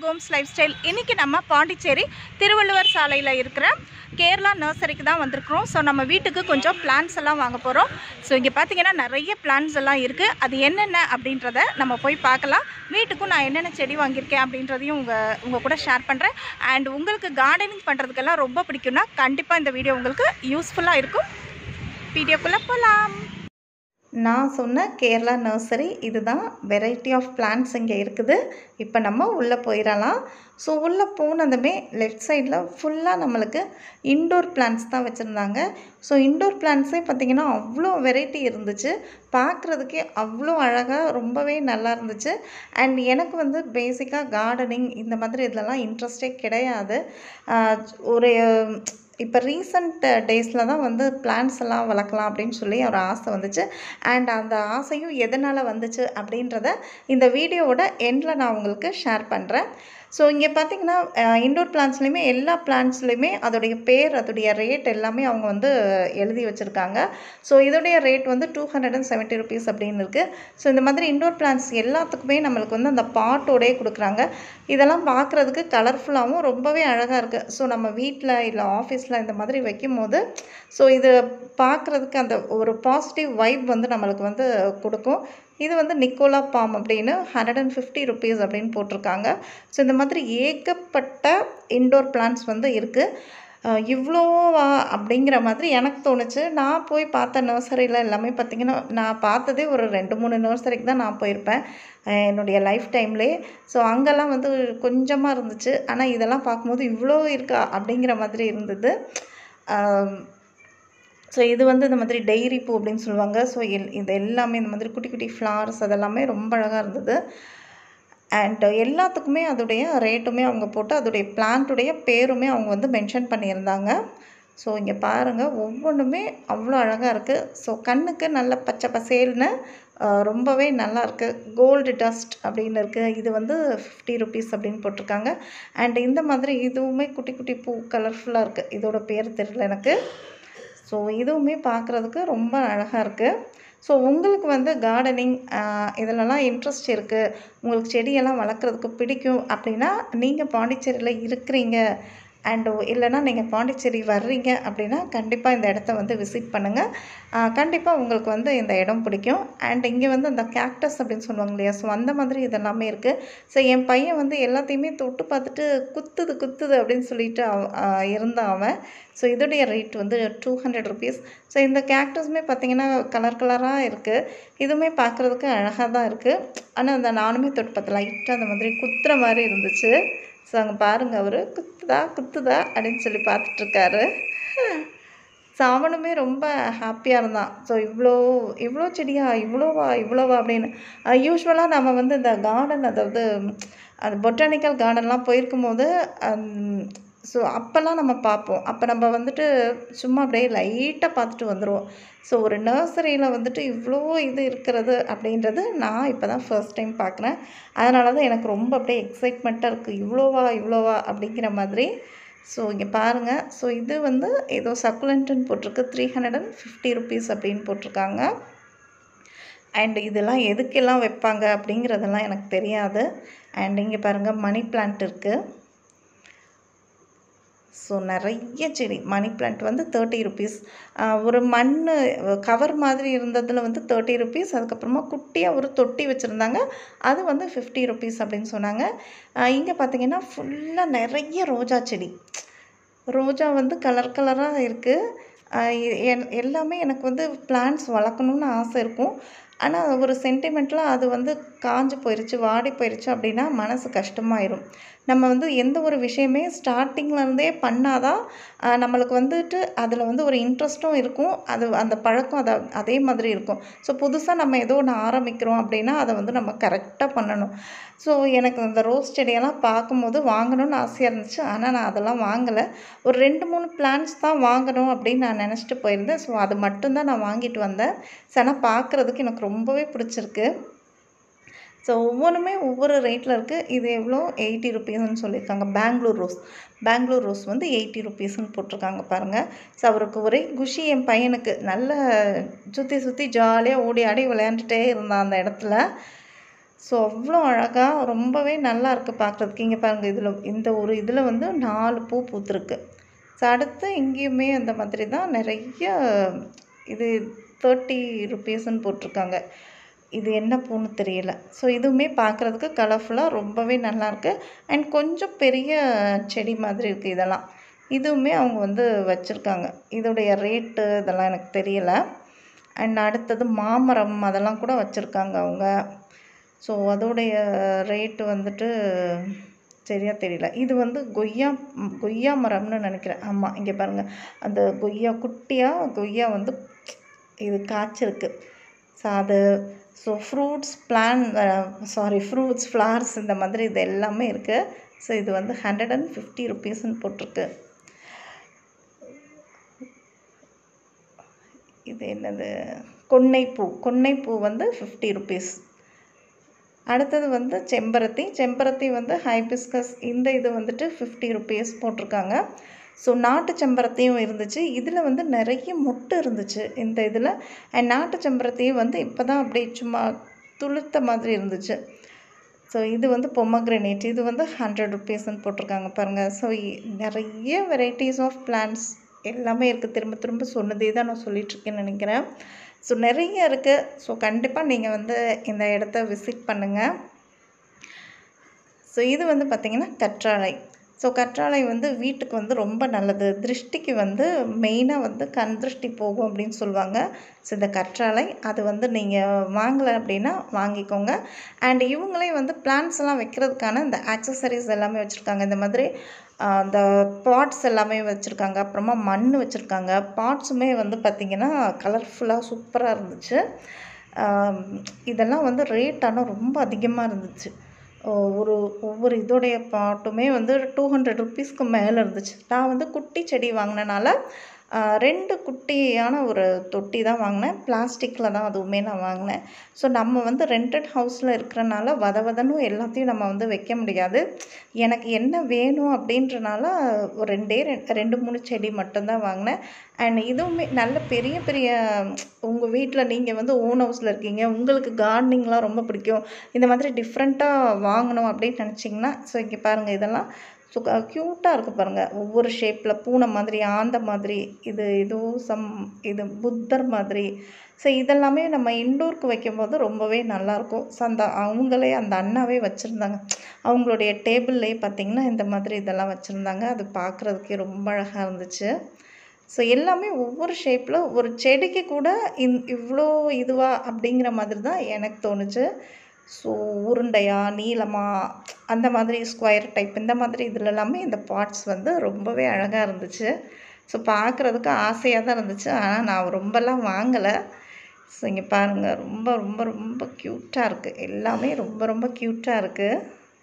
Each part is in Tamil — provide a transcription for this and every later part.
ஹோம்ஸ் லைஃப் ஸ்டைல் இன்றைக்கி நம்ம பாண்டிச்சேரி திருவள்ளுவர் சாலையில் இருக்கிற கேரளா நர்சரிக்கு தான் வந்திருக்கிறோம் ஸோ நம்ம வீட்டுக்கு கொஞ்சம் பிளான்ஸ் எல்லாம் வாங்க போகிறோம் ஸோ இங்கே பார்த்தீங்கன்னா நிறைய பிளான்ஸ் எல்லாம் இருக்குது அது என்னென்ன அப்படின்றத நம்ம போய் பார்க்கலாம் வீட்டுக்கும் நான் என்னென்ன செடி வாங்கியிருக்கேன் அப்படின்றதையும் உங்கள் உங்கள் கூட ஷேர் பண்ணுறேன் அண்ட் உங்களுக்கு கார்டனிங் பண்ணுறதுக்கெல்லாம் ரொம்ப பிடிக்கும்னா கண்டிப்பாக இந்த வீடியோ உங்களுக்கு யூஸ்ஃபுல்லாக இருக்கும் வீடியோக்குள்ளே போகலாம் நான் சொன்ன கேரளா நர்சரி இதுதான் வெரைட்டி ஆஃப் பிளான்ட்ஸ் இங்கே இருக்குது இப்போ நம்ம உள்ளே போயிடலாம் ஸோ உள்ளே போனதுமே லெஃப்ட் சைடில் ஃபுல்லாக நம்மளுக்கு இன்டோர் பிளான்ட்ஸ் தான் வச்சுருந்தாங்க ஸோ இன்டோர் பிளான்ட்ஸே பார்த்திங்கன்னா அவ்வளோ வெரைட்டி இருந்துச்சு பார்க்குறதுக்கே அவ்வளோ அழகாக ரொம்பவே நல்லா இருந்துச்சு அண்ட் எனக்கு வந்து பேசிக்காக கார்டனிங் இந்த மாதிரி இதெல்லாம் இன்ட்ரெஸ்டே கிடையாது ஆஹ் ஒரு இப்போ ரீசண்ட் டேஸில் தான் வந்து பிளான்ஸ் எல்லாம் வளர்க்கலாம் அப்படின்னு சொல்லி ஒரு ஆசை வந்துச்சு அண்ட் அந்த ஆசையும் எதனால் வந்துச்சு அப்படின்றத இந்த வீடியோவோட எண்டில் நான் உங்களுக்கு ஷேர் பண்ணுறேன் ஸோ இங்கே பார்த்தீங்கன்னா இன்டோர் பிளான்ஸ்லேயுமே எல்லா பிளான்ஸ்லேயுமே அதோடைய பேர் அதோடைய ரேட் எல்லாமே அவங்க வந்து எழுதி வச்சுருக்காங்க ஸோ இதோடைய ரேட் வந்து two hundred and seventy rupees அப்படின்னு இருக்குது ஸோ இந்த மாதிரி இன்டோர் பிளான்ஸ் எல்லாத்துக்குமே நம்மளுக்கு வந்து அந்த பாட்டோடே கொடுக்குறாங்க இதெல்லாம் பார்க்குறதுக்கு கலர்ஃபுல்லாகவும் ரொம்பவே அழகாக இருக்குது ஸோ நம்ம வீட்டில் இல்லை ஆஃபீஸில் இந்த மாதிரி வைக்கும் போது ஸோ இது பார்க்குறதுக்கு அந்த ஒரு பாசிட்டிவ் வைப் வந்து நம்மளுக்கு வந்து கொடுக்கும் இது வந்து நிக்கோலா பாம் அப்படின்னு ஹண்ட்ரட் அண்ட் ஃபிஃப்டி ருபீஸ் அப்படின்னு போட்டிருக்காங்க ஸோ இந்த மாதிரி ஏகப்பட்ட இன்டோர் பிளான்ஸ் வந்து இருக்குது இவ்வளோவா அப்படிங்கிற மாதிரி எனக்கு தோணுச்சு நான் போய் பார்த்த நர்சரியில் எல்லாமே பார்த்திங்கன்னா நான் பார்த்ததே ஒரு ரெண்டு மூணு நர்சரிக்கு தான் நான் போயிருப்பேன் அஹ் என்னுடைய லைஃப் டைம்லேயே ஸோ அங்கெல்லாம் வந்து கொஞ்சமாக இருந்துச்சு ஆனால் இதெல்லாம் பார்க்கும்போது இவ்வளோ இருக்கா அப்படிங்கிற மாதிரி இருந்தது ஸோ இது வந்து இந்த மாதிரி டெய்ரி பூ அப்படின்னு சொல்லுவாங்க ஸோ எல் இது எல்லாமே இந்த மாதிரி குட்டி குட்டி ஃப்ளவர்ஸ் அதெல்லாமே ரொம்ப அழகாக இருந்தது அண்ட் எல்லாத்துக்குமே அதோடைய ரேட்டுமே அவங்க போட்டு அதோடைய பிளான்ட்டுடைய பேருமே அவங்க வந்து மென்ஷன் பண்ணியிருந்தாங்க ஸோ இங்கே பாருங்கள் ஒவ்வொன்றுமே அவ்வளோ அழகாக இருக்குது ஸோ கண்ணுக்கு நல்ல பச்சை பசேல்னு அஹ், ரொம்பவே நல்லா இருக்குது கோல்டு டஸ்ட் அப்படின்னு இருக்குது இது வந்து ஃபிஃப்டி ருபீஸ் அப்படின்னு போட்டிருக்காங்க அண்ட் இந்த மாதிரி இதுவுமே குட்டி குட்டி பூ கலர்ஃபுல்லாக இருக்குது இதோட பேர் தெரியல எனக்கு ஸோ இதுவுமே பார்க்குறதுக்கு ரொம்ப அழகாக இருக்குது ஸோ உங்களுக்கு வந்து கார்டனிங் இதிலலாம் இன்ட்ரெஸ்ட் இருக்குது உங்களுக்கு செடியெல்லாம் வளர்க்குறதுக்கு பிடிக்கும் அப்படின்னா நீங்கள் பாண்டிச்சேரியில் இருக்கிறீங்க அண்டு இல்லைன்னா நீங்கள் பாண்டிச்சேரி வர்றீங்க அப்படின்னா கண்டிப்பாக இந்த இடத்த வந்து விசிட் பண்ணுங்கள் கண்டிப்பாக உங்களுக்கு வந்து இந்த இடம் பிடிக்கும் அண்ட் இங்கே வந்து அந்த கேக்டஸ் அப்படின்னு சொல்லுவாங்க இல்லையா ஸோ அந்த மாதிரி இதெல்லாமே இருக்குது ஸோ என் பையன் வந்து எல்லாத்தையுமே தொட்டு பார்த்துட்டு குத்துது குத்துது அப்படின்னு சொல்லிட்டு அவ- ஆஹ் இருந்தான் அவன் ஸோ இதோடைய ரேட் வந்து டூ ஹண்ட்ரட் ருபீஸ் ஸோ இந்த கேக்டஸுமே பார்த்தீங்கன்னா கலர் கலராக இருக்குது இதுவுமே பார்க்குறதுக்கு அழகாக தான் இருக்குது ஆனால் அந்த நானுமே தொட்டு பார்த்து லைட்டாக அந்த மாதிரி குத்துற மாதிரி இருந்துச்சு ஸோ அங்கே பாருங்கள் அவர் குத்துதா குத்துதா அப்படின்னு சொல்லி பார்த்துட்ருக்காரு ஸோ அவனுமே ரொம்ப ஹாப்பியாக இருந்தான் ஸோ இவ்வளோ இவ்வளோ செடியா இவ்வளோவா இவ்வளோவா அப்படின்னு யூஸ்வலாக நம்ம வந்து இந்த கார்டன் அதாவது அது பொட்டானிக்கல் கார்டன்லாம் போயிருக்கும்போது ஸோ அப்போல்லாம் நம்ம பார்ப்போம் அப்போ நம்ம வந்துட்டு சும்மா அப்படியே லைட்டாக பார்த்துட்டு வந்துடுவோம் ஸோ ஒரு நர்சரியில் வந்துட்டு இவ்வளோ இது இருக்கிறது அப்படின்றது நான் இப்போ தான் ஃபர்ஸ்ட் டைம் பார்க்குறேன் அதனால தான் எனக்கு ரொம்ப அப்படியே எக்ஸைட்மெண்ட்டாக இருக்குது இவ்வளோவா இவ்வளோவா அப்படிங்கிற மாதிரி ஸோ இங்கே பாருங்கள் ஸோ இது வந்து ஏதோ சக்குலண்ட்டுன்னு போட்டிருக்கு three hundred and fifty rupees அப்படின்னு போட்டிருக்காங்க அண்ட் இதெல்லாம் எதுக்கெல்லாம் வைப்பாங்க அப்படிங்கிறதெல்லாம் எனக்கு தெரியாது அண்ட் இங்கே பாருங்கள் மணி பிளான்ட் இருக்குது ஸோ நிறைய செடி மணி பிளான்ட் வந்து தேர்ட்டி ருபீஸ் ஒரு மண் கவர் மாதிரி இருந்ததில் வந்து தேர்ட்டி ருபீஸ் அதுக்கப்புறமா குட்டியாக ஒரு தொட்டி வச்சுருந்தாங்க அது வந்து ஃபிஃப்டி ருபீஸ் அப்படின்னு சொன்னாங்க இங்கே பார்த்தீங்கன்னா ஃபுல்லாக நிறைய ரோஜா செடி ரோஜா வந்து கலர் கலராக இருக்குது எல்லாமே எனக்கு வந்து பிளான்ட்ஸ் வளர்க்கணுன்னு ஆசை இருக்கும் ஆனால் ஒரு சென்டிமெண்ட்டில் அது வந்து காஞ்சு போயிடுச்சு வாடி போயிடுச்சு அப்படின்னா மனசு கஷ்டமாயிரும் நம்ம வந்து எந்த ஒரு விஷயமே ஸ்டார்டிங்லேருந்தே பண்ணாதான் ஆஹ், நம்மளுக்கு வந்துட்டு அதில் வந்து ஒரு இன்ட்ரெஸ்ட்டும் இருக்கும் அது அந்த பழக்கம் அதை அதே மாதிரி இருக்கும் ஸோ புதுசாக நம்ம ஏதோ ஒன்று ஆரம்பிக்கிறோம் அப்படின்னா அதை வந்து நம்ம கரெக்டாக பண்ணணும் ஸோ எனக்கு இந்த ரோஸ் செடியெல்லாம் பார்க்கும்போது வாங்கணும்னு ஆசையாக இருந்துச்சு ஆனால் நான் அதெல்லாம் வாங்கலை ஒரு ரெண்டு மூணு பிளான்ஸ் தான் வாங்கணும் அப்படின்னு நான் நினச்சிட்டு போயிருந்தேன் ஸோ அது மட்டும்தான் நான் வாங்கிட்டு வந்தேன் ஸோ ஆனால் பார்க்குறதுக்கு எனக்கு ரொம்பவே பிடிச்சிருக்கு ஸோ ஒவ்வொன்றுமே ஒவ்வொரு ரேட்டில் இருக்குது இது எவ்வளோ எயிட்டி ருபீஸ்னு சொல்லியிருக்காங்க பெங்களூர் ரோஸ் பெங்களூர் ரோஸ் வந்து எயிட்டி ருபீஸ்னு போட்டிருக்காங்க பாருங்கள் ஸோ அவருக்கு ஒரே குஷி என் பையனுக்கு நல்ல சுற்றி சுற்றி ஜாலியாக ஓடி ஆடி விளையாண்டுட்டே இருந்தான் அந்த இடத்துல ஸோ அவ்வளோ அழகாக ரொம்பவே நல்லா இருக்குது பார்க்குறதுக்கு இங்கே பாருங்கள் இதில் இந்த ஒரு இதில் வந்து நாலு பூ பூத்துருக்கு ஸோ அடுத்து இங்கேயுமே அந்த மாதிரி தான் நிறைய இது தேர்ட்டி ருபீஸ்ன்னு போட்டிருக்காங்க இது என்ன பூன்னு தெரியல ஸோ இதுவுமே பார்க்குறதுக்கு கலர்ஃபுல்லாக ரொம்பவே நல்லாயிருக்கு அண்ட் கொஞ்சம் பெரிய செடி மாதிரி இருக்குது இதெல்லாம் இதுவுமே அவங்க வந்து வச்சுருக்காங்க இதோடைய ரேட்டு இதெல்லாம் எனக்கு தெரியல அண்ட் அடுத்தது மாமரம் அதெல்லாம் கூட வச்சுருக்காங்க அவங்க ஸோ அதோடைய ரேட்டு வந்துட்டு சரியாக தெரியல இது வந்து கொய்யா ம், கொய்யா மரம்னு நினைக்கிறேன் ஆமாம் இங்கே பாருங்கள் அந்த கொய்யா குட்டியாக கொய்யா வந்து இது காய்ச்சிருக்கு ஸோ அது so fruits plan sorry fruits flowers இந்த மாதிரி இது எல்லாமே இருக்குது ஸோ இது வந்து ஹண்ட்ரட் அண்ட் ஃபிஃப்டி ருபீஸ்ன்னு போட்டிருக்கு இது என்னது கொன்னைப்பூ கொன்னைப்பூ வந்து ஃபிஃப்டி ருபீஸ் அடுத்தது வந்து செம்பருத்தி செம்பருத்தி வந்து ஹைபிஸ்கஸ் இந்த இது வந்துட்டு ஃபிஃப்டி ருபீஸ் போட்டிருக்காங்க ஸோ நாட்டு செம்பருத்தியும் இருந்துச்சு இதில் வந்து நிறைய மொட்டு இருந்துச்சு இந்த இதில் அண்ட் நாட்டு செம்பருத்தியும் வந்து இப்போ தான் அப்படியே சும்மா துளுத்த மாதிரி இருந்துச்சு ஸோ இது வந்து பொம்மக்ரனேட் இது வந்து ஹண்ட்ரட் ருபீஸ்ன்னு போட்டிருக்காங்க பாருங்கள் ஸோ நிறைய வெரைட்டிஸ் ஆஃப் பிளான்ஸ் எல்லாமே இருக்குது திரும்ப திரும்ப சொன்னதே தான் நான் சொல்லிகிட்ருக்கேன்னு நினைக்கிறேன் ஸோ நிறைய இருக்குது ஸோ கண்டிப்பாக நீங்கள் வந்து இந்த இடத்த விசிட் பண்ணுங்கள் ஸோ இது வந்து பார்த்திங்கன்னா கற்றாழை ஸோ கற்றாழை வந்து வீட்டுக்கு வந்து ரொம்ப நல்லது திருஷ்டிக்கு வந்து மெயினாக வந்து கண் திருஷ்டி போகும் அப்படின்னு சொல்லுவாங்க ஸோ இந்த கற்றாழை அது வந்து நீங்கள் வாங்கலை அப்படின்னா வாங்கிக்கோங்க அண்ட் இவங்களே வந்து பிளான்ஸ் எல்லாம் வைக்கிறதுக்கான இந்த ஆக்சசரிஸ் எல்லாமே வச்சுருக்காங்க இந்த மாதிரி ஆஹ், இந்த பாட்ஸ் எல்லாமே வச்சுருக்காங்க அப்புறமா மண் வச்சுருக்காங்க பாட்ஸுமே வந்து பார்த்திங்கன்னா கலர்ஃபுல்லாக சூப்பராக இருந்துச்சு ஆம், இதெல்லாம் வந்து ரேட் ஆனால் ரொம்ப அதிகமாக இருந்துச்சு ஓ, ஒரு ஒவ்வொரு இதோடைய பாட்டுமே வந்து டூ ஹண்ட்ரட் ருபீஸ்க்கு மேலே இருந்துச்சு நான் வந்து குட்டி செடி வாங்கினனால ஆ, ரெண்டு குட்டியான ஒரு தொட்டி தான் வாங்கினேன் பிளாஸ்டிக்கில் தான் அதுவுமே நான் வாங்கினேன் ஸோ நம்ம வந்து ரெண்டட் ஹவுஸில் இருக்கிறனால வத வதன்னு எல்லாத்தையும் நம்ம வந்து வைக்க முடியாது எனக்கு என்ன வேணும் அப்படின்றனால ஒரு ரெண்டே ரெண்டு ரெண்டு மூணு செடி மட்டும்தான் வாங்கினேன் அண்ட் இதுவுமே நல்ல பெரிய பெரிய உங்கள் வீட்டில் நீங்கள் வந்து ஓன் ஹவுஸில் இருக்கீங்க உங்களுக்கு கார்டனிங்லாம் ரொம்ப பிடிக்கும் இந்த மாதிரி டிஃப்ரெண்ட்டாக வாங்கணும் அப்படின்னு நினச்சிங்கன்னா ஸோ இங்கே பாருங்கள் இதெல்லாம் ஸோ க்யூட்டாக இருக்குது பாருங்கள் ஒவ்வொரு ஷேப்பில் பூனை மாதிரி ஆந்த மாதிரி இது ஏதோ சம் இது புத்தர் மாதிரி ஸோ இதெல்லாமே நம்ம இன்டோருக்கு வைக்கும்போது ரொம்பவே நல்லாயிருக்கும் ஸோ அந்த அவங்களே அந்த அண்ணாவே வச்சுருந்தாங்க அவங்களுடைய டேபிள்லேயே பார்த்திங்கன்னா இந்த மாதிரி இதெல்லாம் வச்சுருந்தாங்க அது பார்க்குறதுக்கே ரொம்ப அழகாக இருந்துச்சு ஸோ எல்லாமே ஒவ்வொரு ஷேப்பில் ஒரு செடிக்கு கூட இந் இவ்வளோ இதுவா அப்படிங்கிற மாதிரி தான் எனக்கு தோணுச்சு ஸோ உருண்டையா நீளமா அந்த மாதிரி ஸ்கொயர் டைப் இந்த மாதிரி இதில் எல்லாமே இந்த பாட்ஸ் வந்து ரொம்பவே அழகாக இருந்துச்சு ஸோ பார்க்குறதுக்கு ஆசையாக தான் இருந்துச்சு ஆனால் நான் ரொம்பலாம் வாங்கலை ஸோ இங்கே பாருங்கள் ரொம்ப ரொம்ப ரொம்ப க்யூட்டாக இருக்குது எல்லாமே ரொம்ப ரொம்ப க்யூட்டாக இருக்குது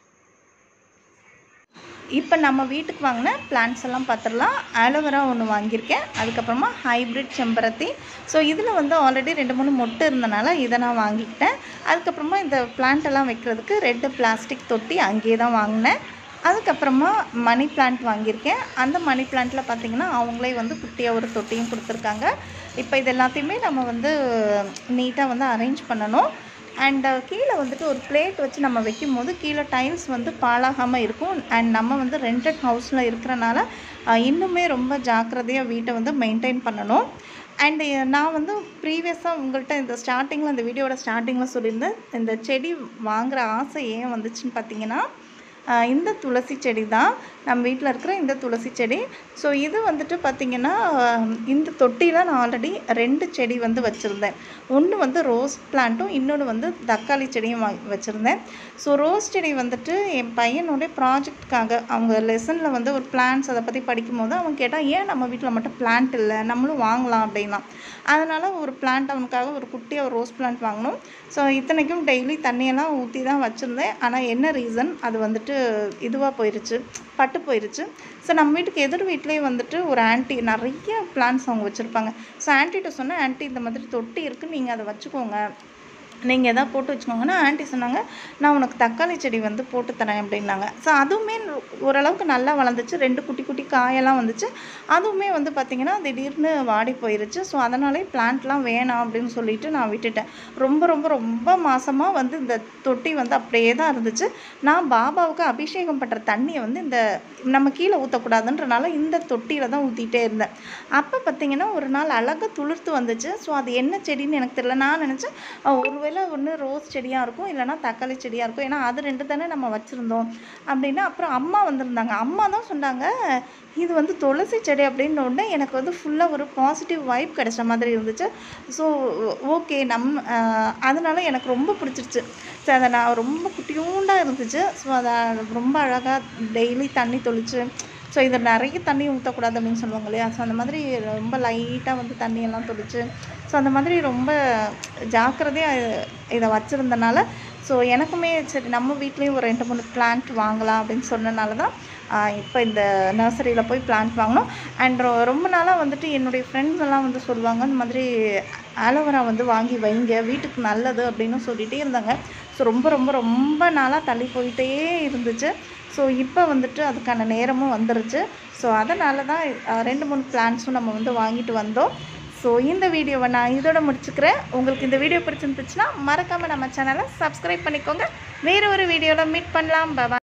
இப்போ நம்ம வீட்டுக்கு வாங்கின பிளான்ட்ஸ் எல்லாம் பார்த்துடலாம் ஆலோவேரா ஒன்று வாங்கியிருக்கேன் அதுக்கப்புறமா ஹைப்ரிட் செம்பருத்தி ஸோ இதில் வந்து ஆல்ரெடி ரெண்டு மூணு மொட்டு இருந்தனால இதை நான் வாங்கிக்கிட்டேன் அதுக்கப்புறமா இந்த பிளான்ட் எல்லாம் வைக்கிறதுக்கு ரெட்டு பிளாஸ்டிக் தொட்டி அங்கேயே தான் வாங்கினேன் அதுக்கப்புறமா மணி பிளான்ட் வாங்கியிருக்கேன் அந்த மணி பிளான்ட்டில் பார்த்தீங்கன்னா அவங்களே வந்து குட்டியாக ஒரு தொட்டியும் கொடுத்துருக்காங்க இப்போ இது எல்லாத்தையுமே நம்ம வந்து நீட்டாக வந்து அரேஞ்ச் பண்ணணும் அண்ட் கீழே வந்துட்டு ஒரு பிளேட் வச்சு நம்ம வைக்கும்போது கீழே டைல்ஸ் வந்து பாழாகாமல் இருக்கும் அண்ட் நம்ம வந்து ரெண்டட் ஹவுஸில் இருக்கிறனால அஹ், இன்னுமே ரொம்ப ஜாக்கிரதையாக வீட்டை வந்து மெயின்டைன் பண்ணணும் அண்டு நான் வந்து ப்ரீவியஸாக உங்கள்கிட்ட இந்த ஸ்டார்டிங்கில் இந்த வீடியோட ஸ்டார்டிங்கில் சொல்லியிருந்தேன் இந்த செடி வாங்குகிற ஆசை ஏன் வந்துச்சுன்னு பார்த்தீங்கன்னா ஆஹ் இந்த துளசி செடி தான் நம்ம வீட்டில் இருக்கிற இந்த துளசி செடி ஸோ இது வந்துட்டு பார்த்திங்கன்னா ஆஹ் இந்த தொட்டியில் நான் ஆல்ரெடி ரெண்டு செடி வந்து வச்சுருந்தேன் ஒன்று வந்து ரோஸ் பிளான்ட்டும் இன்னொன்று வந்து தக்காளி செடியும் வா வச்சுருந்தேன் ஸோ ரோஸ் செடி வந்துட்டு என் பையனோட ப்ராஜெக்ட்காக அவங்க லெசனில் வந்து ஒரு பிளான்ஸ் அதை பற்றி படிக்கும்போது அவன் கேட்டால் ஏன் நம்ம வீட்டில் மட்டும் பிளான்ட் இல்லை நம்மளும் வாங்கலாம் அப்படின்னா அதனால் ஒரு பிளான்ட் அவனுக்காக ஒரு குட்டியாக ஒரு ரோஸ் பிளான்ட் வாங்கினோம் ஸோ இத்தனைக்கும் டெய்லி தண்ணியெல்லாம் ஊற்றி தான் வச்சுருந்தேன் ஆனால் என்ன ரீசன் அது வந்துட்டு இதுவாக போயிருச்சு பட்டு போயிருச்சு ஸோ நம்ம வீட்டுக்கு எதிர் வீட்லேயே வந்துட்டு ஒரு ஆன்ட்டி நிறைய பிளான்ஸ் அவங்க வச்சுருப்பாங்க ஸோ ஆன்ட்டிகிட்ட சொன்னேன் ஆன்ட்டி இந்த மாதிரி தொட்டி இருக்குது நீங்கள் அதை வச்சுக்கோங்க நீங்கள் எதாவது போட்டு வச்சுக்கோங்கன்னா ஆண்டி சொன்னாங்க நான் உனக்கு தக்காளி செடி வந்து போட்டு தரேன் அப்படின்னாங்க ஸோ அதுவுமே ஓரளவுக்கு நல்லா வளர்ந்துச்சு ரெண்டு குட்டி குட்டி காயெல்லாம் வந்துச்சு அதுவுமே வந்து பார்த்திங்கன்னா திடீர்னு வாடி போயிருச்சு ஸோ அதனாலே பிளான்ட்லாம் வேணாம் அப்படின்னு சொல்லிட்டு நான் விட்டுட்டேன் ரொம்ப ரொம்ப ரொம்ப மாசமாக வந்து இந்த தொட்டி வந்து அப்படியே தான் இருந்துச்சு நான் பாபாவுக்கு அபிஷேகம் பண்ணுற தண்ணியை வந்து இந்த நம்ம கீழே ஊற்றக்கூடாதுன்றனால இந்த தொட்டியில் தான் ஊற்றிட்டே இருந்தேன் அப்போ பார்த்தீங்கன்னா ஒரு நாள் அழகாக துளிர்த்து வந்துச்சு ஸோ அது என்ன செடின்னு எனக்கு தெரியல நான் நினச்சேன் ஒருவேளை ஒன்று ரோஸ் செடியாக இருக்கும் இல்லைனா தக்காளி செடியாக இருக்கும் ஏன்னா அது ரெண்டு தானே நம்ம வச்சுருந்தோம் அப்படின்னா அப்புறம் அம்மா வந்திருந்தாங்க அம்மா தான் சொன்னாங்க இது வந்து துளசி செடி அப்படின்னு உடனே எனக்கு வந்து ஃபுல்லாக ஒரு பாசிட்டிவ் வைப் கிடைச்ச மாதிரி இருந்துச்சு ஸோ ஓகே நம் ஆஹ் அதனால எனக்கு ரொம்ப பிடிச்சிருச்சு ஸோ அதை நான் ரொம்ப குட்டியூண்டாக இருந்துச்சு ஸோ அதை ரொம்ப அழகாக டெய்லி தண்ணி தெளிச்சு ஸோ இதில் நிறைய தண்ணி ஊற்றக்கூடாது அப்படின்னு சொல்லுவாங்க இல்லையா ஸோ அந்த மாதிரி ரொம்ப லைட்டாக வந்து தண்ணியெல்லாம் தெளிச்சு ஸோ அந்த மாதிரி ரொம்ப ஜாக்கிரதையாக இதை வச்சுருந்தனால ஸோ எனக்குமே சரி நம்ம வீட்லேயும் ஒரு ரெண்டு மூணு பிளான்ட் வாங்கலாம் அப்படின்னு சொன்னனால தான் இப்போ இந்த நர்சரியில் போய் பிளான்ட் வாங்கினோம் அண்ட் ரொம்ப நாளாக வந்துட்டு என்னுடைய ஃப்ரெண்ட்ஸ் எல்லாம் வந்து சொல்லுவாங்க இந்த மாதிரி ஆலோவேரா வந்து வாங்கி வைங்க வீட்டுக்கு நல்லது அப்படின்னு சொல்லிகிட்டே இருந்தாங்க ஸோ ரொம்ப ரொம்ப ரொம்ப நாளாக தள்ளி போயிட்டே இருந்துச்சு ஸோ இப்போ வந்துட்டு அதுக்கான நேரமும் வந்துருச்சு ஸோ அதனால தான் அஹ், ரெண்டு மூணு பிளான்ஸும் நம்ம வந்து வாங்கிட்டு வந்தோம் ஸோ இந்த வீடியோவை நான் இதோட முடிச்சுக்கிறேன் உங்களுக்கு இந்த வீடியோ பிடிச்சிருந்துச்சுன்னா மறக்காமல் நம்ம சேனலை சப்ஸ்கிரைப் பண்ணிக்கோங்க வேறு ஒரு வீடியோவில் மீட் பண்ணலாம் பாய்